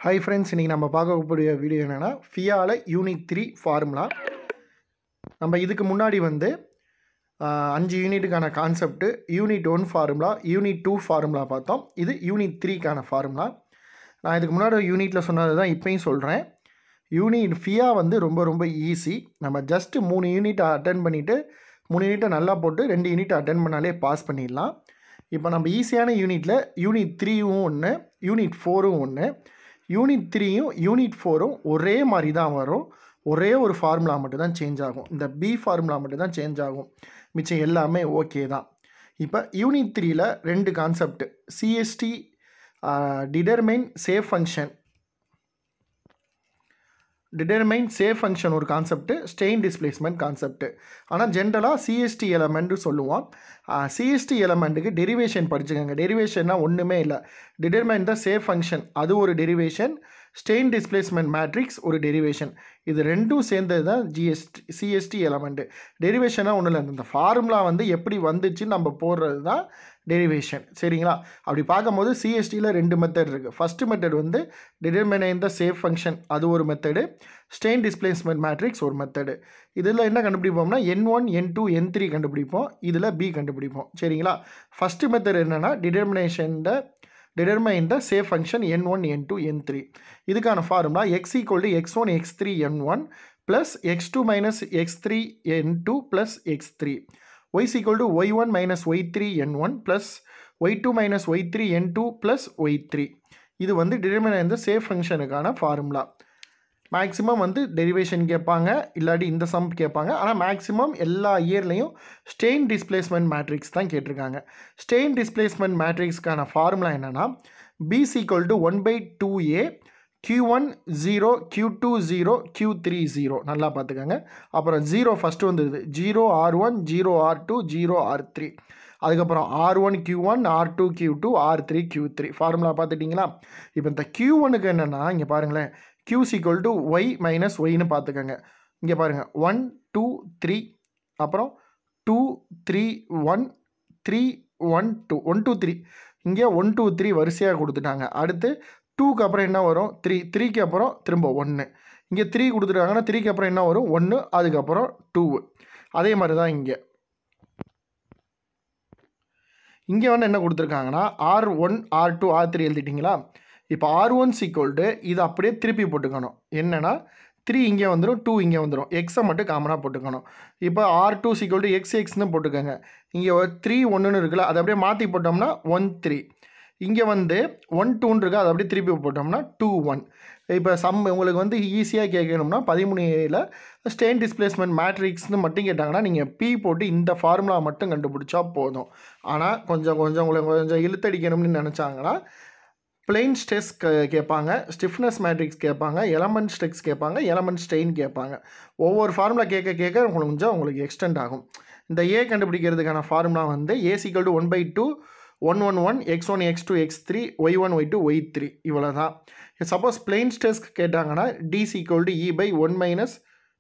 hi friends இன்றைக்கி நம்ம பார்க்கக்கூடிய வீடியோ என்னென்னா ஃபியாவில் யூனிட் த்ரீ ஃபார்முலா நம்ம இதுக்கு முன்னாடி வந்து ஆஹ், அஞ்சு யூனிட்டுக்கான concept unit one formula unit two formula பார்த்தோம் இது யூனிட் த்ரீக்கான ஃபார்முலா நான் இதுக்கு முன்னாடி யூனிட்டில் சொன்னது தான் இப்போயும் சொல்கிறேன் யூனிட் ஃபியா வந்து ரொம்ப ரொம்ப ஈஸி நம்ம ஜஸ்ட்டு மூணு யூனிட் அட்டன் பண்ணிவிட்டு மூணு யூனிட்டை நல்லா போட்டு ரெண்டு யூனிட் அட்டன் பண்ணாலே பாஸ் பண்ணிடலாம் இப்போ நம்ம ஈஸியான யூனிட்டில் யூனிட் த்ரீயும் ஒன்று யூனிட் ஃபோரும் ஒன்று யூனிட் த்ரீயும் யூனிட் ஃபோரும் ஒரே மாதிரி தான் வரும் ஒரே ஒரு ஃபார்முலா மட்டும் தான் சேஞ்ச் ஆகும் இந்த பி ஃபார்முலா மட்டும் தான் சேஞ்ச் ஆகும் மிச்சம் எல்லாமே ஓகே தான் இப்போ யூனிட் த்ரீயில் ரெண்டு concept CST determine shape function determine shape function ஒரு கான்செப்ட்டு ஸ்டெயின் டிஸ்பிளேஸ்மெண்ட் கான்செப்ட்டு ஆனால் ஜென்ரலாக சிஎஸ்டி எலமெண்ட்டு சொல்லுவோம் சிஎஸ்டி எலமெண்ட்டுக்கு டெரிவேஷன் படிச்சுக்கோங்க டெரிவேஷன்னா ஒன்றுமே இல்லை டிடர்மைன் த சேஃப் ஃபங்க்ஷன் அது ஒரு டெரிவேஷன் ஸ்டெயின் டிஸ்பிளேஸ்மெண்ட் மேட்ரிக்ஸ் ஒரு டெரிவேஷன் இது ரெண்டும் சேர்ந்தது தான் ஜிஎஸ்டி சிஎஸ்டி எலமெண்ட்டு டெரிவேஷனாக ஒன்றும் இல்லை இந்த ஃபார்முலா வந்து எப்படி வந்துச்சுன்னு நம்ம போடுறது தான் டெரிவேஷன் சரிங்களா அப்படி பார்க்கும்போது சிஎஸ்டியில் ரெண்டு மெத்தட் இருக்குது ஃபஸ்ட்டு மெத்தட் வந்து டிடர்மினைன் த சேஃப் ஃபங்க்ஷன் அது ஒரு மெத்தடு ஸ்டெயின் டிஸ்பிளேஸ்மெண்ட் மேட்ரிக்ஸ் ஒரு மெத்தடு இதில் என்ன கண்டுபிடிப்போம்னா N one N two N three கண்டுபிடிப்போம் இதில் பி கண்டுபிடிப்போம் சரிங்களா ஃபஸ்ட்டு மெத்தட் என்னென்னா determination the determine the shape function N one N two N three இதுக்கான formula X equal to X one X three N one plus X two minus X three N two plus X three Y equal to Y one minus Y three N one plus Y two minus Y three N two plus Y three இது வந்து determine இந்த shape ஃபங்க்ஷனுக்கான formula maximum வந்து derivation கேட்பாங்க இல்லாட்டி இந்த some கேட்பாங்க ஆனால் மேக்ஸிமம் எல்லா இயர்லேயும் ஸ்டெயின் டிஸ்பிளேஸ்மெண்ட் மேட்ரிக்ஸ் தான் கேட்டிருக்காங்க ஸ்டெயின் டிஸ்பிளேஸ்மெண்ட் மேட்ரிக்ஸ்க்கான ஃபார்முலா என்னென்னா B is equal to one by two A Q one zero Q two zero Q three zero நல்லா பார்த்துக்கோங்க அப்புறம் ஜீரோ ஃபஸ்ட்டு வந்துடுது zero R one zero R two zero R three அதுக்கப்புறம் R one Q one R two Q two R three Q three formula பார்த்துட்டிங்களா இப்போ இந்த Q ஒனுக்கு என்னென்னா இங்கே பாருங்களேன் Q equal to Y minus ஒய்னு பார்த்துக்கோங்க இங்கே பாருங்கள் ஒன் டூ த்ரீ அப்புறம் two three one three one two one two three இங்கே ஒன் டூ த்ரீ வரிசையாக கொடுத்துட்டாங்க அடுத்து டூக்கு அப்புறம் என்ன வரும் த்ரீ த்ரீக்கு அப்புறம் திரும்ப ஒன்று இங்கே த்ரீ கொடுத்துட்டாங்கன்னா த்ரீக்கு அப்புறம் என்ன வரும் ஒன்று அதுக்கப்புறம் டூ அதே மாதிரி தான் இங்கே இங்கே வந்து என்ன கொடுத்துருக்காங்கன்னா R one R two R three எழுதிட்டிங்களா இப்போ ஆர் ஒன் சீக்வல்டு இது அப்படியே திருப்பி போட்டுக்கணும் என்னென்னா த்ரீ இங்கே வந்துடும் டூ இங்கே வந்துடும் எக்ஸை மட்டும் காமனாக போட்டுக்கணும் இப்போ R two equal to X எக்ஸ்னு போட்டுக்கோங்க இங்கே த்ரீ ஒன்றுன்னு இருக்குல்ல அதை அப்படியே மாற்றி போட்டோம்னா ஒன் த்ரீ இங்கே வந்து ஒன் டூன்னு இருக்கு அதை அப்படியே திருப்பி போட்டோம்னா டூ ஒன் இப்போ சம் உங்களுக்கு வந்து ஈஸியாக கேட்கணும்னா பதிமூணு ஏல ஸ்டெயின் டிஸ்பிளேஸ்மெண்ட் மேட்ரிக்ஸ்னு மட்டும் கேட்டாங்கன்னா நீங்கள் பி போட்டு இந்த ஃபார்முலா மட்டும் கண்டுபிடிச்சா போதும் ஆனால் கொஞ்சம் கொஞ்சம் உங்களுக்கு கொஞ்சம் இழுத்தடிக்கணும்னு நினச்சாங்கன்னா பிளெயின் ஸ்ட்ரெஸ் கேட்பாங்க ஸ்டிஃப்னஸ் மேட்ரிக்ஸ் கேட்பாங்க எலமெண்ட் ஸ்டெக்ஸ் கேட்பாங்க எலமெண்ட் ஸ்டெயின் கேட்பாங்க ஒவ்வொரு ஃபார்முலா கேட்க கேட்க உங்களுக்கு கொஞ்சம் உங்களுக்கு எக்ஸ்டெண்ட் ஆகும் இந்த ஏ கண்டுபிடிக்கிறதுக்கான ஃபார்முலா வந்து A equal to one by two one one one X one X two X three Y one Y two Y three இவ்வளோ தான் சப்போஸ் பிளெயின் ஸ்ட்ரெஸ் கேட்டாங்கன்னா D equal to E by one minus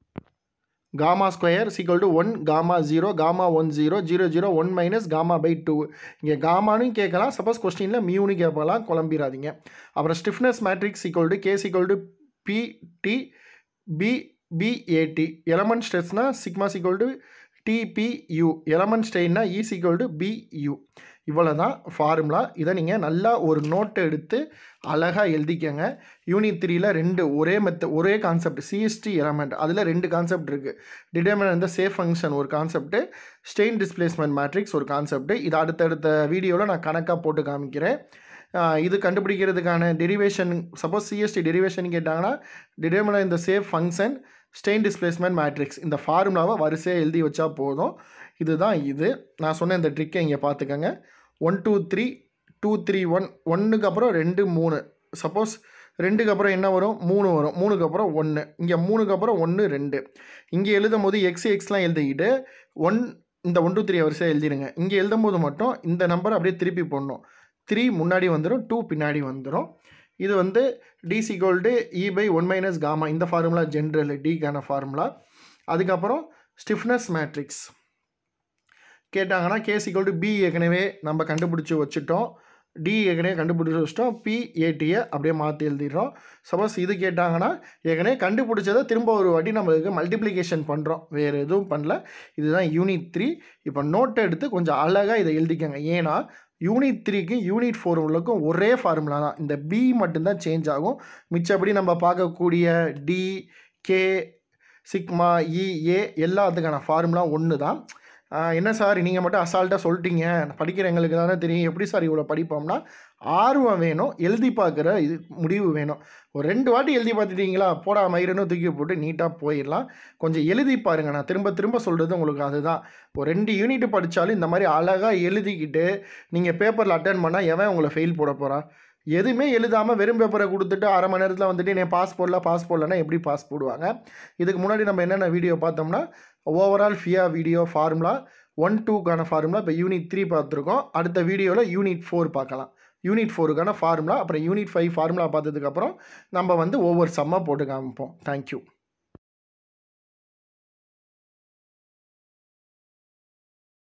gamma square equal to one gamma zero gamma one zero zero zero one minus gamma by two இங்கே காமானு கேட்கலாம் suppose கொஸ்டினில் மியூனு கேட்கலாம் குழம்பிடாதீங்க அப்புறம் stiffness matrix equal to K sequel to B D B B A T element ஸ்ட்ரெஸ்னா sigma equal to D B U element ஸ்டெயின்னா இ சீக்வல் டு பியூ இவ்வளோ தான் ஃபார்முலா இதை நீங்கள் நல்லா ஒரு நோட்டை எடுத்து அழகாக எழுதிக்கங்க யூனிட் த்ரீயில் ரெண்டு ஒரே மெத்த ஒரே கான்செப்ட் சிஎஸ்டி எலமெண்ட் அதில் ரெண்டு கான்செப்ட் இருக்குது டிடர்மின் இந்த சேஃப் ஃபங்க்ஷன் ஒரு கான்செப்ட்டு ஸ்டெயின் டிஸ்பிளேஸ்மெண்ட் மேட்ரிக்ஸ் ஒரு கான்செப்ட்டு இது அடுத்தடுத்த வீடியோவில் நான் கணக்காக போட்டு காமிக்கிறேன் ஆஹ் இது கண்டுபிடிக்கிறதுக்கான டெரிவேஷன் சப்போஸ் சிஎஸ்டி டெரிவேஷன் கேட்டாங்கன்னா டிடர்மின் இந்த shape function strain displacement matrix இந்த ஃபார்முலாவை வரிசையாக எழுதி வச்சா போதும் இதுதான் இது நான் சொன்ன இந்த ட்ரிக்கை இங்கே பார்த்துக்கோங்க one two three two three one ஒன்றுக்கு அப்புறம் ரெண்டு மூணு சப்போஸ் ரெண்டுக்கு அப்புறம் என்ன வரும் மூணு வரும் மூணுக்கு அப்புறம் ஒன்று இங்கே மூணுக்கு அப்புறம் ஒன்று ரெண்டு இங்கே எழுதும் போது எக்ஸ் எக்ஸ்லாம் எழுதிக்கிட்டு ஒன் இந்த ஒன் டூ த்ரீ வரிசையாக எழுதிடுங்க இங்கே எழுதும் போது மட்டும் இந்த நம்பர் அப்படியே திருப்பி போடணும் த்ரீ முன்னாடி வந்துடும் டூ பின்னாடி வந்துடும் இது வந்து D is called E by one minus gamma இந்த ஃபார்முலா ஜென்ரல் டிக்கான ஃபார்முலா அதுக்கப்புறம் ஸ்டிஃப்னஸ் மேட்ரிக்ஸ் கேட்டாங்கன்னா கேஸ் ஈக்குவல் டு பி ஏற்கனவே நம்ம கண்டுபிடிச்சி வச்சுட்டோம் டி ஏற்கனவே கண்டுபிடிச்சி வச்சிட்டோம் பி ஏடியை அப்படியே மாற்றி எழுதிடுறோம் சப்போஸ் இது கேட்டாங்கன்னா ஏற்கனவே கண்டுபிடிச்சதை திரும்ப ஒரு வாட்டி நம்மளுக்கு மல்டிப்ளிகேஷன் பண்ணுறோம் வேறு எதுவும் பண்ணல இதுதான் யூனிட் த்ரீ இப்போ நோட்டை எடுத்து கொஞ்சம் அழகாக இதை எழுதிக்கங்க ஏன்னா யூனிட் த்ரீக்கும் யூனிட் ஃபோருக்கும் ஒரே ஃபார்முலா தான் இந்த பி மட்டும்தான் சேஞ்ச் ஆகும் மிச்சப்படி நம்ம பார்க்கக்கூடிய D K sigma E A எல்லாத்துக்கான ஃபார்முலா ஒன்று தான் ஆஹ் என்ன சார் நீங்கள் மட்டும் அசால்ட்டாக சொல்லிட்டீங்க படிக்கிற எங்களுக்கு தானே தெரியும் எப்படி சார் இவ்வளோ படிப்போம்னா ஆர்வம் வேணும் எழுதி பார்க்குற இது முடிவு வேணும் ஒரு ரெண்டு வாட்டி எழுதி பார்த்துட்டீங்களா போடா மயிரன்னு தூக்கி போட்டு நீட்டாக போயிடலாம் கொஞ்சம் எழுதி பாருங்க நான் திரும்ப திரும்ப சொல்கிறது உங்களுக்கு அதுதான் ஒரு ரெண்டு யூனிட் படித்தாலும் இந்த மாதிரி அழகாக எழுதிக்கிட்டு நீங்கள் பேப்பரில் அட்டன் பண்ணால் எவன் உங்களை ஃபெயில் போட போகிறா எதுவுமே எழுதாமல் வெறும் பேப்பரை கொடுத்துட்டு அரை மணி நேரத்தில் வந்துட்டு நீ பாஸ் போடல பாஸ் போடலன்னா எப்படி பாஸ் போடுவாங்க இதுக்கு முன்னாடி நம்ம என்னென்ன வீடியோ பார்த்தோம்னா ஓவரால் ஃபியா வீடியோ ஃபார்முலா ஒன் டூக்கான ஃபார்முலா இப்போ யூனிட் த்ரீ பார்த்துருக்கோம் அடுத்த வீடியோவில் யூனிட் ஃபோர் பார்க்கலாம் யூனிட் ஃபோருக்கான ஃபார்முலா அப்புறம் யூனிட் ஃபைவ் ஃபார்முலா பார்த்ததுக்கப்புறம் நம்ம வந்து ஒவ்வொரு சம்மாக போட்டு காமிப்போம் தேங்க்யூ